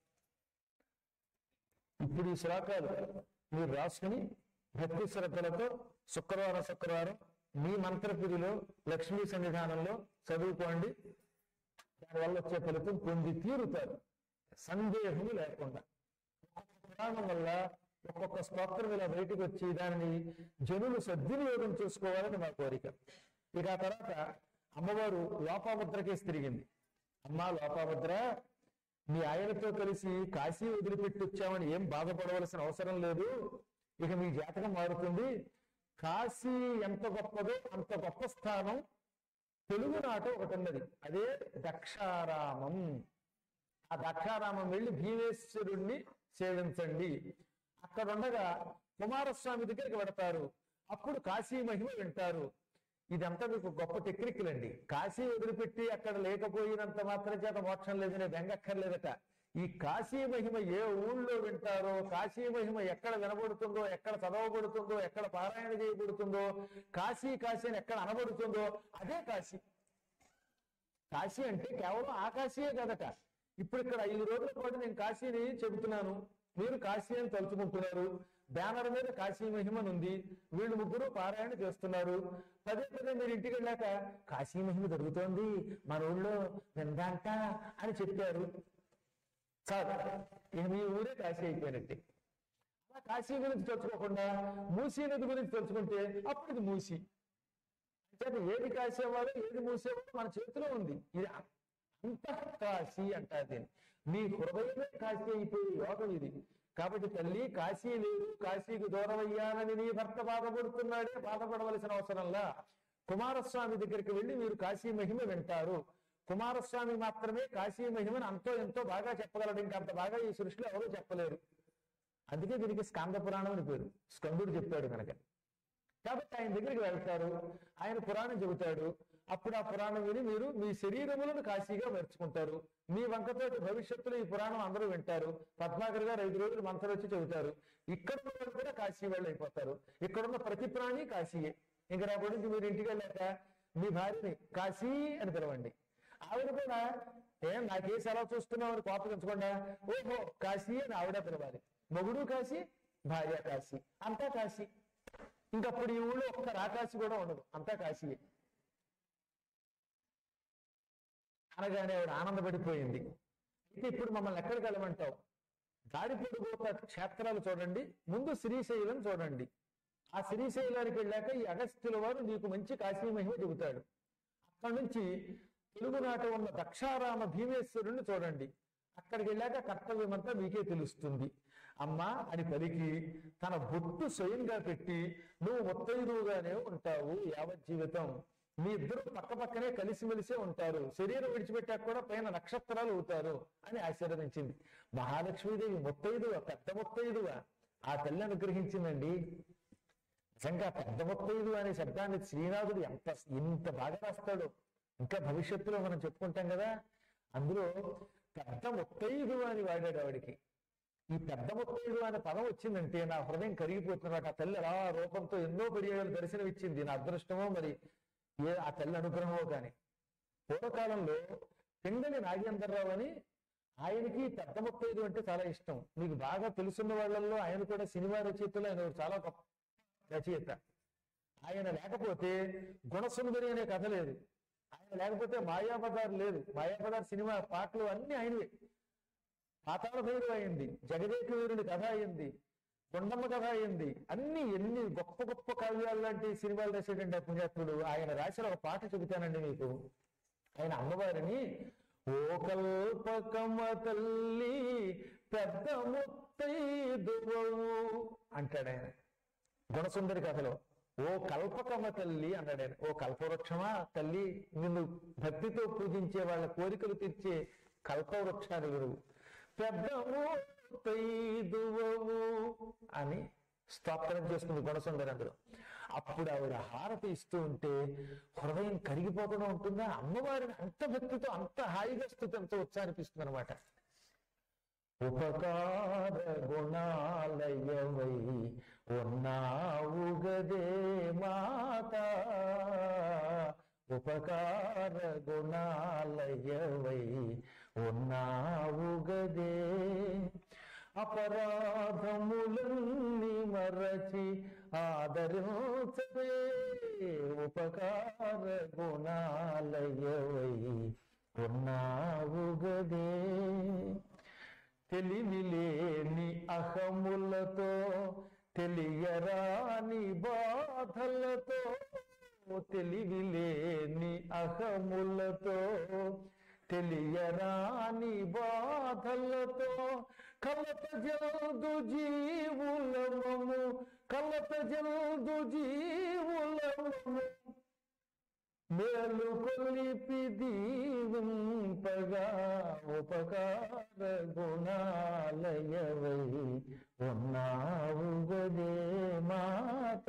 ఇప్పుడు ఈ శ్లోకాలు మీరు రాసుకుని భక్తి శ్రద్ధలతో శుక్రవారం శుక్రవారం మీ మంత్రపురిలో లక్ష్మీ సన్నిధానంలో చదువుకోండి దానివల్ల వచ్చే ఫలితం పొంది తీరుతారు సందేహము లేకుండా ఒక్కొక్క పురాణం వల్ల ఒక్కొక్క స్తోత్రం ఇలా బయటకు వచ్చి దానిని జనులు సద్వినియోగం చేసుకోవాలని మా కోరిక ఇక ఆ తర్వాత అమ్మవారు లోపాముద్రకేసి తిరిగింది అమ్మా లోపాముద్ర మీ ఆయనతో కలిసి కాశీ వదిలిపెట్టి వచ్చామని ఏం బాధపడవలసిన అవసరం లేదు ఇక మీ జాతకం మారుతుంది కాశీ ఎంత గొప్పదో అంత గొప్ప స్థానం తెలుగునాట ఒకటి ఉన్నది అదే దక్షారామం ఆ దక్షారామం వెళ్ళి భీమేశ్వరుణ్ణి సేవించండి అక్కడ ఉండగా కుమారస్వామి దగ్గరికి పెడతారు అప్పుడు కాశీ మహిమ వింటారు ఇదంతా మీకు గొప్ప టెక్నికల్ అండి కాశీ వదిలిపెట్టి అక్కడ లేకపోయినంత మాత్రం చేత మోక్షం లేదనే బెంగక్కర్లేదట ఈ కాశీ మహిమ ఏ ఊళ్ళో వింటారో కాశీ మహిమ ఎక్కడ వినబడుతుందో ఎక్కడ చదవబడుతుందో ఎక్కడ పారాయణ చేయబడుతుందో కాశీ కాశీ అని ఎక్కడ అనబడుతుందో అదే కాశీ కాశీ అంటే కేవలం ఆ కాశీయే కదట ఇప్పుడు ఇక్కడ ఐదు రోజుల పాటు నేను కాశీని చెబుతున్నాను మీరు కాశీ అని తలుచుకుంటున్నారు బ్యానర్ మీద కాశీ మహిమని ఉంది వీళ్ళు ముగ్గురు పారాయణ చేస్తున్నారు పదే పదే మీరు ఇంటికి వెళ్ళాక కాశీ మహిమ జరుగుతోంది మన ఊళ్ళో విందాంట అని చెప్పారు చాలు ఇక మీ ఊరే కాశీ అయిపోయినట్టే అలా కాశీ గురించి తెలుసుకోకుండా మూసీ నది గురించి తెలుసుకుంటే అప్పుడు ఇది మూసి అంటే ఏది కాసేవారో ఏది మూసేవారో మన చేతిలో ఉంది ఇది అంతఃకాశీ అంటారు దీన్ని నీ హృదయమే కాశీ అయిపోయే యోగం ఇది కాబట్టి తల్లి కాశీ లేదు కాశీకి దూరం అయ్యానని నీ భర్త బాధపడుతున్నాడే బాధపడవలసిన అవసరంలా కుమారస్వామి దగ్గరికి వెళ్ళి మీరు కాశీ మహిమ వింటారు కుమారస్వామి మాత్రమే కాశీ మహిమను అంతో ఎంతో బాగా చెప్పగలడు ఇంకా అంత బాగా ఈ సృష్టిలో ఎవరూ చెప్పలేరు అందుకే దీనికి స్కంద పురాణం అని పేరు స్కందుడు చెప్పాడు కనుక కాబట్టి ఆయన దగ్గరికి వెళ్తారు ఆయన పురాణం చెబుతాడు అప్పుడు ఆ పురాణం విని మీరు మీ శరీరములను కాశీగా మెర్చుకుంటారు మీ వంకతోటి భవిష్యత్తులో ఈ పురాణం అందరూ వింటారు పద్మాకర్ గారు ఐదు రోజులు మంత్రం వచ్చి చెబుతారు ఇక్కడ ఉన్న వాళ్ళు కూడా కాశీ వాళ్ళు అయిపోతారు ఇక్కడున్న ప్రతి ప్రాణి కాశీయే ఇంక రేపటి నుంచి మీరు ఇంటికి వెళ్ళాక మీ భార్యని కాశీ అని పిలవండి ఆవిడ కూడా ఏం నాకేసి ఎలా చూస్తున్నావు అని కోపగించకుండా ఓహో కాశీ అని ఆవిడ పిలవాలి మొగుడు కాశీ భార్య కాశీ అంతా కాశీ ఇంకప్పుడు ఈ ఊళ్ళో ఒక్క రాకాశి కూడా ఉండదు అంతా కాశీయే అనగానే ఆవిడ ఆనందపడిపోయింది అయితే ఇప్పుడు మమ్మల్ని ఎక్కడికి వెళ్ళమంటావు దారి పొడుగుత క్షేత్రాలు చూడండి ముందు శ్రీశైలం చూడండి ఆ శ్రీశైలానికి వెళ్ళాక ఈ అగస్త్యుల వారు నీకు మంచి కాశీ మహిమ చెబుతాడు అక్కడి నుంచి తెలుగునాట ఉన్న దక్షారామ భీమేశ్వరుణ్ణి చూడండి అక్కడికి వెళ్ళాక కర్తవ్యం అంతా మీకే తెలుస్తుంది అమ్మా అని పలికి తన బొట్టు స్వయంగా పెట్టి నువ్వు ముత్తైదువుగానే ఉంటావు యావత్ జీవితం మీ ఇద్దరు పక్క పక్కనే కలిసిమెలిసే ఉంటారు శరీరం విడిచిపెట్టాక కూడా పైన నక్షత్రాలు అవుతారు అని ఆశీర్వదించింది మహాలక్ష్మీదేవి ముత్తైదువ పెద్ద ముత్తైదువ ఆ తల్లి అనుగ్రహించిందండి నిజంగా పెద్ద ముత్తైదు అనే శబ్దాన్ని శ్రీనాథుడు ఎంత ఇంత బాగా రాస్తాడు ఇంకా భవిష్యత్తులో మనం చెప్పుకుంటాం కదా అందులో పెద్ద ముత్తైదు అని వాడాడు ఆవిడికి ఈ పెద్ద ముత్తైదు అనే పదం వచ్చిందంటే నా హృదయం కరిగిపోతుంది నాకు ఆ తల్లి అలా రూపంతో ఎన్నో పర్యాయాలు దర్శనం ఇచ్చింది నా అదృష్టమో మరి ఏ ఆ తల్లి అనుగ్రహమో కానీ పూర్వకాలంలో పింగళి నాగేంద్రరావు అని ఆయనకి పెద్ద ముత్తైదు అంటే చాలా ఇష్టం మీకు బాగా తెలుసున్న వాళ్ళల్లో ఆయన కూడా సినిమా రచయితలు ఆయన చాలా గొప్ప రచయిత ఆయన లేకపోతే గుణసుందరి అనే కథ లేదు ఆయన లేకపోతే మాయాబజార్ లేదు మాయాబజార్ సినిమా పాటలు అన్ని ఆయనవే పాతాళ భైరవ అయింది జగదేక వీరుడి కథ అయింది కొండమ్మ కథ అయింది అన్ని ఎన్ని గొప్ప గొప్ప కావ్యాలు లాంటి సినిమాలు రాసేటండి ఆ పుణ్యాత్ముడు ఆయన రాసిన ఒక పాట చెబుతానండి మీకు ఆయన అమ్మవారిని ఓ కల్పకమ తల్లి పెద్ద ముత్తైదువవు అంటాడు ఆయన గుణసుందరి కథలో ఓ కల్పకమ తల్లి అన్నాడు ఆయన ఓ కల్పవృక్షమా తల్లి నిన్ను భక్తితో పూజించే వాళ్ళ కోరికలు తీర్చే కల్పవృక్షాలు గురువు పెద్ద ముత్తైదువవు అని స్తోత్రం చేస్తుంది గుణసుందరి అందులో అప్పుడు ఆవిడ హారతి ఇస్తూ ఉంటే హృదయం కరిగిపోకుండా ఉంటుందా అమ్మవారిని అంత భక్తితో అంత హాయిగా స్థుతంతో ఉత్సాహిస్తుంది అనమాట ఉపకార గుణాలయవై ఉన్నావు గదే మాత ఉపకార గుణాలయవై ఉన్నావు గదే అపరాధములన్నీ మరచి ఆదరించదే ఉపకార గుణాలయవై ఉన్నావు గదే తెలివిలేని అహములతో తెలియరాని బాధలతో తెలివిలేని అహములతో తెలియరాని బాధలతో కలత జల్దు జీవులమము కలత జల్దు జీవులమము మేలు కొలిపి దీవింపగా ఉపకార గుణాలయవై ఉన్నావు గదే మాత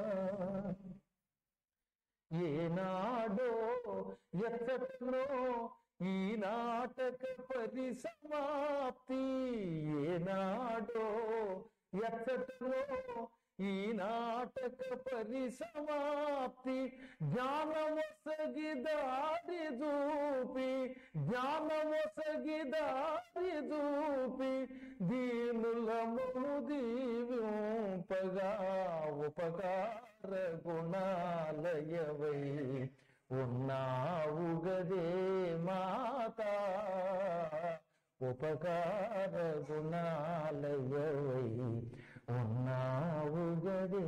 ఏనాడో ఎచ్చటనో ఈ నాటక పరిసమాప్తి ఏనాడో ఎచ్చటనో ఈ నాటక పరిసమాప్తి జ్ఞానమొసగి దారి చూపి జ్ఞానమొసగి దారి చూపి దీనులము దీవింపగా ఉపకార గుణాలయవై ఉన్నావు గదే మాత ఉపకార గుణాలయవై ఉన్నావు గదే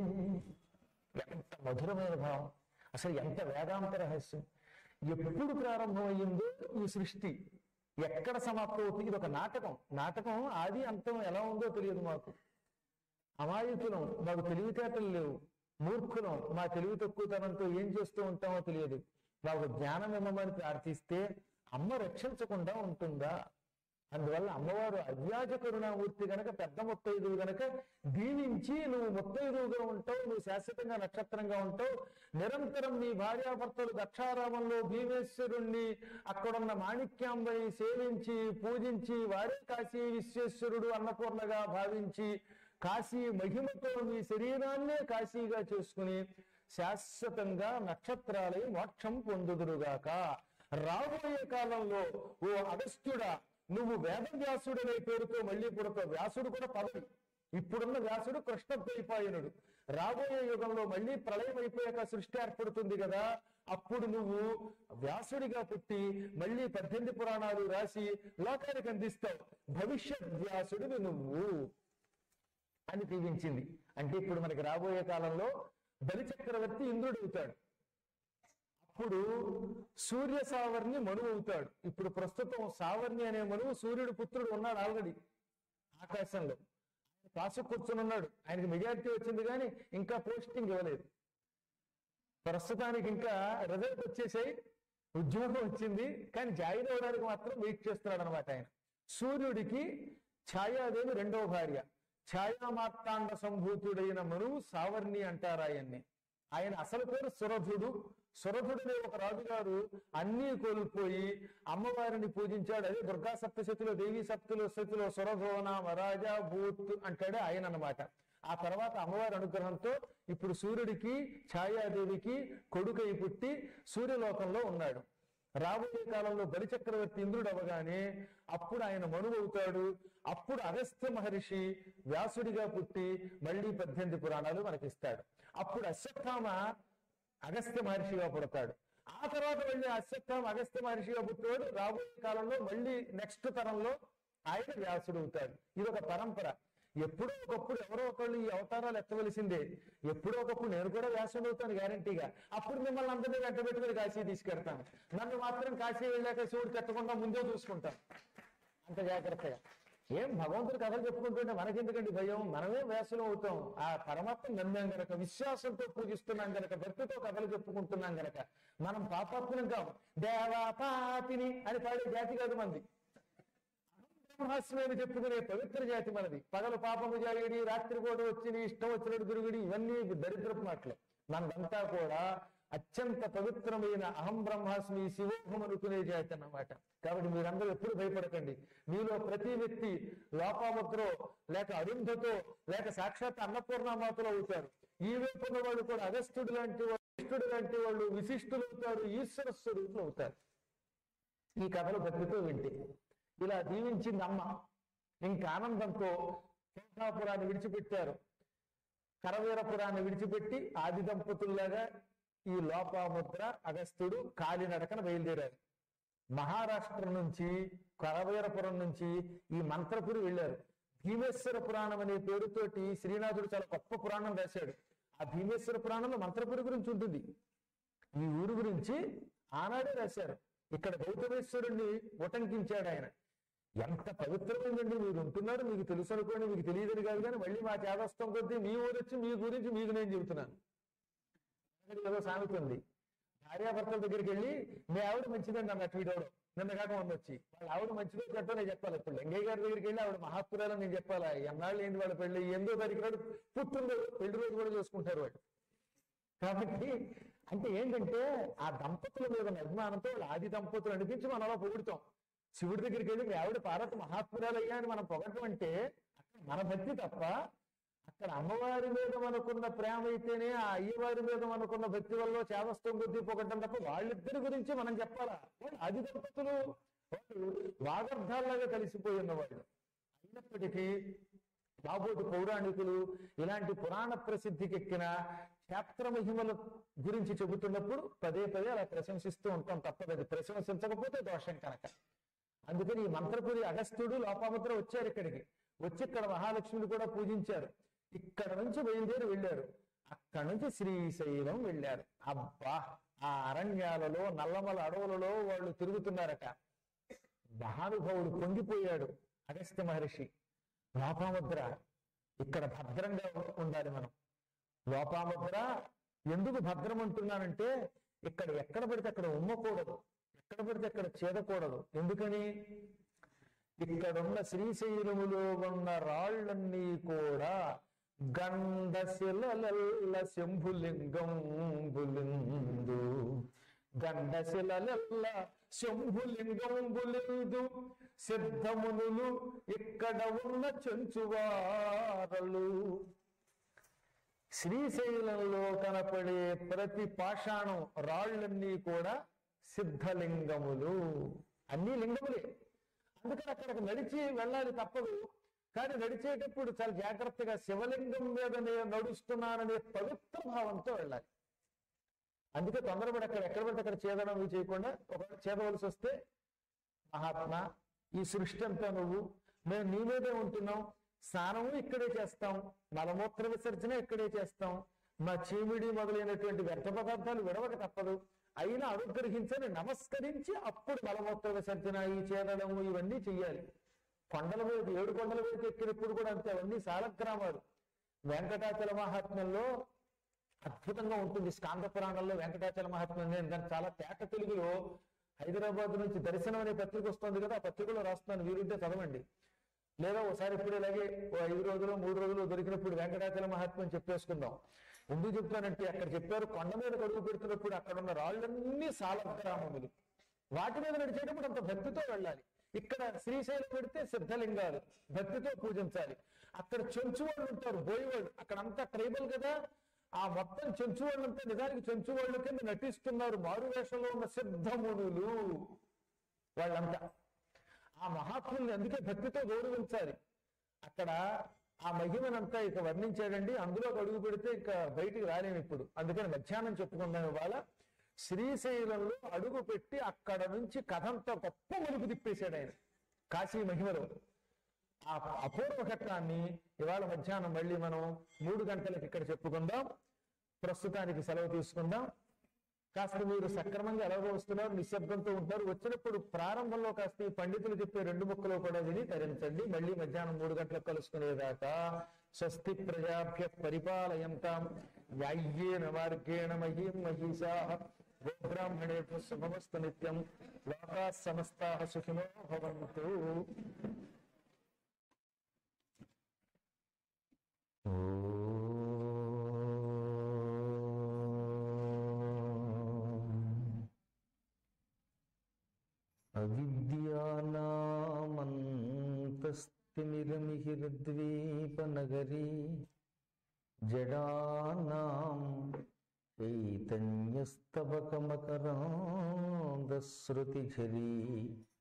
ఎంత మధురమైన భావం అసలు ఎంత వేదాంత రహస్యం ఎప్పుడు ప్రారంభమయ్యిందో ఈ సృష్టి ఎక్కడ సమాప్తం అవుతుంది ఇది ఒక నాటకం నాటకం ఆది అంతం ఎలా ఉందో తెలియదు మాకు అమాయకులం మాకు తెలివితేటలు లేవు మూర్ఖులం మా తెలివి తక్కువతనంతో ఏం చేస్తూ ఉంటామో తెలియదు మాకు జ్ఞానం ఇవ్వమని ప్రార్థిస్తే అమ్మ రక్షించకుండా ఉంటుందా అందువల్ల అమ్మవారు అవ్యాజ కరుణామూర్తి గనక పెద్ద ముత్తైదువు గనక దీవించి నువ్వు ముత్తైదువుగా ఉంటావు నువ్వు శాశ్వతంగా నక్షత్రంగా ఉంటావు నిరంతరం నీ భార్యాభర్తలు దక్షారామంలో భీమేశ్వరుణ్ణి అక్కడున్న మాణిక్యాంబని సేవించి పూజించి వారే కాశీ విశ్వేశ్వరుడు అన్నపూర్ణగా భావించి కాశీ మహిమతో మీ శరీరాన్నే కాశీగా చేసుకుని శాశ్వతంగా నక్షత్రాలై మోక్షం పొందుదురుగాక రాబోయే కాలంలో ఓ అగస్త్యుడా నువ్వు వేదవ్యాసుడనే పేరుతో మళ్ళీ పుడతావు వ్యాసుడు కూడా పదవి ఇప్పుడున్న వ్యాసుడు కృష్ణ ద్వైపాయనుడు రాబోయే యుగంలో మళ్ళీ ప్రళయం అయిపోయాక సృష్టి ఏర్పడుతుంది కదా అప్పుడు నువ్వు వ్యాసుడిగా పుట్టి మళ్ళీ పద్దెనిమిది పురాణాలు రాసి లోకానికి అందిస్తావు భవిష్యత్ వ్యాసుడివి నువ్వు అని దీవించింది అంటే ఇప్పుడు మనకి రాబోయే కాలంలో బలి చక్రవర్తి ఇంద్రుడు అవుతాడు అప్పుడు సూర్య సావర్ణి మనువు అవుతాడు ఇప్పుడు ప్రస్తుతం సావర్ణి అనే మనువు సూర్యుడు పుత్రుడు ఉన్నాడు ఆల్రెడీ ఆకాశంలో కాసు కూర్చుని ఉన్నాడు ఆయనకి మెజారిటీ వచ్చింది కానీ ఇంకా పోస్టింగ్ ఇవ్వలేదు ప్రస్తుతానికి ఇంకా రిజల్ట్ వచ్చేసాయి ఉద్యోగం వచ్చింది కానీ జాయిన్ అవ్వడానికి మాత్రం వెయిట్ చేస్తున్నాడు అనమాట ఆయన సూర్యుడికి ఛాయాదేవి రెండవ భార్య ఛాయామార్తాండ సంభూతుడైన మనువు సావర్ణి అంటారు ఆయన్ని ఆయన అసలు పేరు సురథుడు సురథుడనే ఒక రాజుగారు అన్నీ కోల్పోయి అమ్మవారిని పూజించాడు అదే దుర్గా సప్తశతిలో దేవీ సప్తులో శతిలో సురథోన మరాజా భూత్ అంటాడు ఆయన అన్నమాట ఆ తర్వాత అమ్మవారి అనుగ్రహంతో ఇప్పుడు సూర్యుడికి ఛాయాదేవికి కొడుకై పుట్టి సూర్యలోకంలో ఉన్నాడు రాబోయే కాలంలో బలిచక్రవర్తి ఇంద్రుడు అవగానే అప్పుడు ఆయన మనువు అవుతాడు అప్పుడు అగస్త్య మహర్షి వ్యాసుడిగా పుట్టి మళ్ళీ పద్దెనిమిది పురాణాలు మనకిస్తాడు అప్పుడు అశ్వత్థామ అగస్త్య మహర్షిగా పుడతాడు ఆ తర్వాత మళ్ళీ అశ్వత్థామ అగస్త్య మహర్షిగా పుట్టాడు రాబోయే కాలంలో మళ్ళీ నెక్స్ట్ తరంలో ఆయన వ్యాసుడు అవుతాడు ఇది ఒక పరంపర ఎప్పుడో ఒకప్పుడు ఎవరో ఒకళ్ళు ఈ అవతారాలు ఎత్తవలసిందే ఎప్పుడో ఒకప్పుడు నేను కూడా వ్యాసుడు అవుతాను గ్యారంటీగా అప్పుడు మిమ్మల్ని అందరినీ వెంట పెట్టుకుని కాశీ తీసుకెడతాను నన్ను మాత్రం కాశీ వెళ్ళాక శివుడు కట్టకుండా ముందే చూసుకుంటాను అంత జాగ్రత్తగా ఏం భగవంతుడు కథలు చెప్పుకుంటుంటే మనకెందుకండి భయం మనమే వ్యాసులం అవుతాం ఆ పరమాత్మ నమ్మాం గనక విశ్వాసంతో పూజిస్తున్నాం గనక భక్తితో కథలు చెప్పుకుంటున్నాం గనక మనం పాపాత్మలం కావు దేవా పాపిని అని పాడే జాతి కాదు మంది బ్రహ్మాస్మి అని చెప్పుకునే పవిత్ర జాతి మనది పగలు పాపము జాగిడి రాత్రి కూడా వచ్చి నీ ఇష్టం వచ్చినట్టు తిరుగుడి ఇవన్నీ దరిద్రపు మాటలు మనదంతా కూడా అత్యంత పవిత్రమైన అహం బ్రహ్మాస్మి శివోహం అనుకునే జాతి అన్నమాట కాబట్టి మీరందరూ ఎప్పుడు భయపడకండి మీలో ప్రతి వ్యక్తి లోపాముద్రో లేక అరుంధతో లేక సాక్షాత్ అన్నపూర్ణమాతలో అవుతారు ఈ వైపు ఉన్న వాళ్ళు కూడా అగస్త్యుడు లాంటి వాళ్ళు విశిష్టుడు లాంటి వాళ్ళు విశిష్టులు అవుతారు ఈశ్వర స్వరూపులు అవుతారు ఈ కథలు భక్తితో వింటే ఇలా దీవించింది అమ్మ ఇంకా ఆనందంతో శంఖాపురాన్ని విడిచిపెట్టారు కరవీరపురాన్ని విడిచిపెట్టి ఆది దంపతుల్లాగా ఈ లోపాముద్ర అగస్త్యుడు కాలినడకన బయలుదేరారు మహారాష్ట్ర నుంచి కరవీరపురం నుంచి ఈ మంత్రపురి వెళ్ళారు భీమేశ్వర పురాణం అనే పేరుతోటి శ్రీనాథుడు చాలా గొప్ప పురాణం రాశాడు ఆ భీమేశ్వర పురాణంలో మంత్రపురి గురించి ఉంటుంది ఈ ఊరు గురించి ఆనాడే రాశారు ఇక్కడ గౌతమేశ్వరుణ్ణి ఉటంకించాడు ఆయన ఎంత పవిత్రమైందండి మీరు ఉంటున్నారు మీకు తెలుసు అనుకోండి మీకు తెలియదని కాదు కానీ మళ్ళీ మా చేదస్తం కొద్దీ మీ ఊరు వచ్చి మీ గురించి మీకు నేను చెబుతున్నాను అక్కడ ఏదో సామెత ఉంది భార్యాభర్తల దగ్గరికి వెళ్ళి మీ ఆవిడ మంచిదండి అన్నట్టు వీడవడం నిన్న కాక మొన్న వచ్చి వాళ్ళ ఆవిడ మంచిదో చెట్టో నేను చెప్పాలి ఇప్పుడు లింగయ్య గారి దగ్గరికి వెళ్ళి ఆవిడ మహాత్మురాలని నేను చెప్పాలా ఎన్నాళ్ళు ఏంటి వాళ్ళ పెళ్లి ఎందో తారీఖు నాడు పుట్టిన పెళ్లి రోజు కూడా చేసుకుంటారు వాళ్ళు కాబట్టి అంటే ఏంటంటే ఆ దంపతుల మీద ఉన్న అభిమానంతో వాళ్ళ ఆది దంపతులు అనిపించి మనం అలా పొగుడుతాం శివుడి దగ్గరికి వెళ్ళి మీ ఆవిడ పార్వతి మహాత్మురాలయ్యా అని మనం పొగటం అంటే అక్కడ మన భక్తి తప్ప అక్కడ అమ్మవారి మీద మనకున్న ప్రేమ అయితేనే ఆ అయ్యవారి మీద మనకున్న భక్తి వల్ల చేదస్తం కొద్దీ పొగటం తప్ప వాళ్ళిద్దరి గురించి మనం చెప్పాలా వాళ్ళు ఆది దంపతులు వాళ్ళు వాగర్ధాల్లాగా కలిసిపోయి ఉన్నవాళ్ళు అయినప్పటికీ బాబోటి పౌరాణికులు ఇలాంటి పురాణ ప్రసిద్ధికెక్కిన క్షేత్ర మహిమల గురించి చెబుతున్నప్పుడు పదే పదే అలా ప్రశంసిస్తూ ఉంటాం తప్పదది ప్రశంసించకపోతే దోషం కనుక అందుకని ఈ మంత్రపురి అగస్త్యుడు లోపాముద్ర వచ్చారు ఇక్కడికి వచ్చి ఇక్కడ మహాలక్ష్మిని కూడా పూజించారు ఇక్కడ నుంచి బయలుదేరి వెళ్ళారు అక్కడ నుంచి శ్రీశైలం వెళ్ళారు అబ్బా ఆ అరణ్యాలలో నల్లమల అడవులలో వాళ్ళు తిరుగుతున్నారట మహానుభావుడు పొంగిపోయాడు అగస్త్య మహర్షి లోపాముద్ర ఇక్కడ భద్రంగా ఉండాలి మనం లోపాముద్ర ఎందుకు భద్రం అంటున్నానంటే ఇక్కడ ఎక్కడ పడితే అక్కడ ఉమ్మకూడదు ఎక్కడ పడితే అక్కడ చేదకూడదు ఎందుకని ఇక్కడున్న శ్రీశైలములో ఉన్న రాళ్ళన్నీ కూడా గంధశిలల శంభులింగం బులిందు గంధశిలల శంభులింగం బులిందు సిద్ధమునులు ఇక్కడ ఉన్న చెంచువారలు శ్రీశైలంలో కనపడే ప్రతి పాషాణం రాళ్ళన్నీ కూడా సిద్ధలింగములు అన్ని లింగములే అందుకని అక్కడికి నడిచి వెళ్ళాలి తప్పదు కానీ నడిచేటప్పుడు చాలా జాగ్రత్తగా శివలింగం మీద నేను నడుస్తున్నాననే పవిత్ర భావంతో వెళ్ళాలి అందుకే తొందరపడి అక్కడ ఎక్కడ పడితే అక్కడ ఛేదనం ఇవి చేయకుండా ఒక చేదవలసి వస్తే మహాత్మా ఈ సృష్టి అంతా నువ్వు మేము నీ మీదే ఉంటున్నాం స్నానము ఇక్కడే చేస్తాం మలమూత్ర విసర్జన ఇక్కడే చేస్తాం మా చీమిడి మొదలైనటువంటి వ్యర్థ పదార్థాలు విడవక తప్పదు అయినా అనుగ్రహించని నమస్కరించి అప్పుడు మలమూత్ర విసర్జన ఈ చేదనము ఇవన్నీ చెయ్యాలి కొండల మీద ఏడు కొండల మీద ఎక్కినప్పుడు కూడా అంతే అవన్నీ సాలగ్రామాలు వెంకటాచల మహాత్మ్యంలో అద్భుతంగా ఉంటుంది స్కాంద పురాణంలో వెంకటాచల మహాత్మ్యం నేను దాన్ని చాలా తేట తెలుగులో హైదరాబాద్ నుంచి దర్శనం అనే పత్రిక వస్తుంది కదా ఆ పత్రికలో రాస్తున్నాను వీరుంటే చదవండి లేదా ఒకసారి ఇప్పుడు ఇలాగే ఓ ఐదు రోజులు మూడు రోజులు దొరికినప్పుడు వెంకటాచల మహాత్మ్యం చెప్పేసుకుందాం ఎందుకు చెప్తానంటే అక్కడ చెప్పారు కొండ మీద కడుగు పెడుతున్నప్పుడు అక్కడ ఉన్న రాళ్ళన్నీ సాలగ్రామములు వాటి మీద నడిచేటప్పుడు అంత భక్తితో వెళ్ళాలి ఇక్కడ శ్రీశైలం పెడితే సిద్ధలింగాలు భక్తితో పూజించాలి అక్కడ చెంచు వాళ్ళు ఉంటారు బోయవాళ్ళు అక్కడ అంతా ట్రైబల్ కదా ఆ మొత్తం చెంచు వాళ్ళంతా నిజానికి చెంచు వాళ్ళు కింద నటిస్తున్నారు మారు వేషంలో ఉన్న సిద్ధమునులు వాళ్ళంతా ఆ మహాత్ముల్ని అందుకే భక్తితో గౌరవించాలి అక్కడ ఆ మహిమనంతా ఇక వర్ణించాడండి అందులో అడుగు పెడితే ఇక బయటికి రాలేము ఇప్పుడు అందుకని మధ్యాహ్నం చెప్పుకుందాం ఇవాళ శ్రీశైలంలో అడుగు పెట్టి అక్కడ నుంచి కథంతా గొప్ప మలుపు తిప్పేశాడు ఆయన కాశీ మహిమలో ఆ అపూర్వ ఘట్టాన్ని ఇవాళ మధ్యాహ్నం మళ్ళీ మనం మూడు గంటలకు ఇక్కడ చెప్పుకుందాం ప్రస్తుతానికి సెలవు తీసుకుందాం కాస్త మీరు సక్రమంగా ఎలాగో వస్తున్నారు నిశ్శబ్దంతో ఉంటారు వచ్చినప్పుడు ప్రారంభంలో కాస్త ఈ పండితులు చెప్పే రెండు ముక్కలు కూడా విని తరించండి మళ్ళీ మధ్యాహ్నం మూడు గంటలకు కలుసుకునేదాకా స్వస్తి ప్రజాభ్య పరిపాలయంతాం న్యాయ్యేన మార్గేణ మహీం మహిషా గోబ్రాహ్మణేభ్య శుభమస్తు నిత్యం లోకా సమస్తా సుఖినో భవంతు అవిద్యానామంతస్తిమిరమిహిరద్వీపనగరీ జడానాం చైతన్యస్తవకమకరాంధశ్రుతిఝరీ